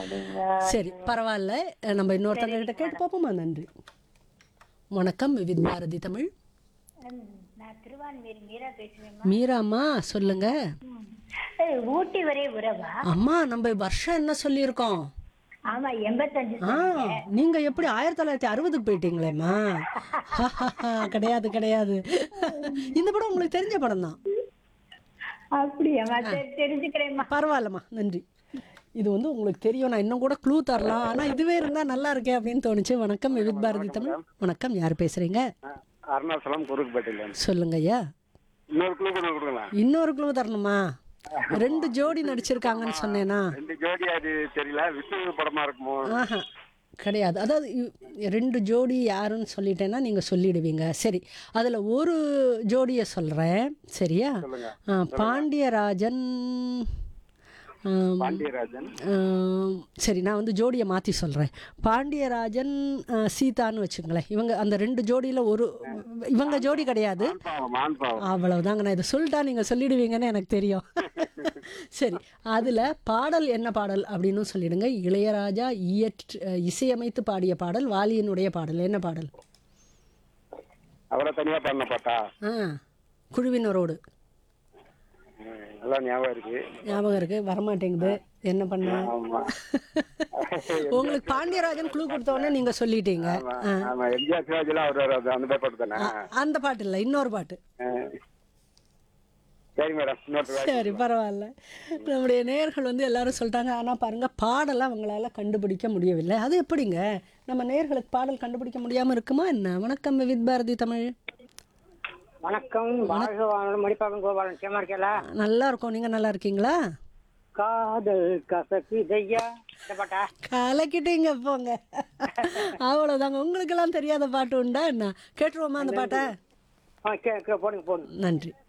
அப்படிங்களா சரி பரவாயில்ல அஹ் நம்ம இன்னொருத்தங்க கிட்ட கேட்டு பார்ப்போமா நன்றி வணக்கம் வித் பாரதி தமிழ் ம், நான் திருவான்மீர் மீரா பேசுறேன் மீராம்மா சொல்லுங்க ஊட்டி வரை உறவா அம்மா நம்ம வருஷம் என்ன சொல்லியிருக்கோம் ஆமா எண்பத்தஞ்சு ஆ நீங்க எப்படி ஆயிரத்தி தொள்ளாயிரத்தி அறுபதுக்கு போயிட்டீங்களேம்மா கிடையாது கிடையாது இந்த படம் உங்களுக்கு தெரிஞ்ச படம் தான் அப்படியாம்மா சரி தெரிஞ்சுக்கிறேம்மா பரவாயில்லம்மா நன்றி இது வந்து உங்களுக்கு தெரியும் நான் இன்னும் கூட க்ளூ தரலாம் ஆனா இதுவே இருந்தா நல்லா இருக்கே அப்படின்னு தோணுச்சு வணக்கம் விவித் பாரதி தமிழ் வணக்கம் யார் பேசுறீங்க அருணாச்சலம் குறுக்குப்பேட்டையில சொல்லுங்க ஐயா இன்னொரு குழு கூட கொடுக்கலாம் இன்னொரு க்ளூ தரணுமா ரெண்டு ஜோடி நடிச்சிருக்காங்கன்னு சொன்னேனா ரெண்டு ஜோடி அது தெரியல விஷ்ணு படமா இருக்குமோ ஆஹா கிடையாது அதாவது இ- ரெண்டு ஜோடி யாருன்னு சொல்லிட்டேன்னா நீங்கள் சொல்லிடுவீங்க சரி அதில் ஒரு ஜோடியை சொல்கிறேன் சரியா ஆ, பாண்டியராஜன் ஆம், பாண்டியராஜன் ஆம், சரி நான் வந்து ஜோடியை மாற்றி சொல்கிறேன் பாண்டியராஜன் ஆ, சீதான்னு வச்சுங்களேன் இவங்க அந்த ரெண்டு ஜோடியில் ஒரு இவங்க ஜோடி கிடையாது மான் பாவம் மான் பாவம் அவ்வளவுதாங்க நான் இதை சொல்லிட்டா நீங்கள் சொல்லிடுவீங்கன்னு எனக்கு தெரியும் சரி அதில் பாடல் என்ன பாடல் அப்படின்னு சொல்லிடுங்க இளையராஜா இயற்று இசையமைத்து பாடிய பாடல் வாலியினுடைய பாடல் என்ன பாடல் அவரை தனியா பண்ண பாட்டா ஆ குழுவினரோடு ம், நல்லா ஞாபகம் இருக்கு ஞாபகம் இருக்கு வரமாட்டேங்குது என்ன பண்ண ஆமா உங்களுக்கு பாண்டியராஜன் குழு கொடுத்தோடனே நீங்கள் சொல்லிட்டீங்க ஆமா, ஆமா எம்ஜிஆர் சிவாஜிலாம் அவர் அவர் அந்த பாட்டு தானே அந்த பாட்டு இல்லை இன்னொரு பாட்டு ஆ. சரி மேடம் இன்னொரு வாட்டி. சரி பரவாயில்ல நம்முடைய நேயர்கள் வந்து எல்லாரும் சொல்லிட்டாங்க ஆனால் பாருங்க பாடலை அவங்களால கண்டுபிடிக்க முடியவில்லை அது எப்படிங்க நம்ம நேயர்களுக்கு பாடல் கண்டுபிடிக்க முடியாமல் இருக்குமா என்ன வணக்கம் வித் பாரதி தமிழ் வணக்கம் வாழ்க வாழ்க மணிப்பாக்கம் கோபாலன் சேமா இருக்கல நல்லா இருக்கோம் நீங்கள் நல்லா இருக்கீங்களா காதல் கசக்குதையா இந்த பாட்டா கலக்கிட்டீங்க போங்க அவ்வளோதாங்க உங்களுக்கெல்லாம் தெரியாத பாட்டு உண்டா என்ன கேட்டுருவோமா அந்த பாட்டை ஆ கே கே, போடுங்க போடுங்க நன்றி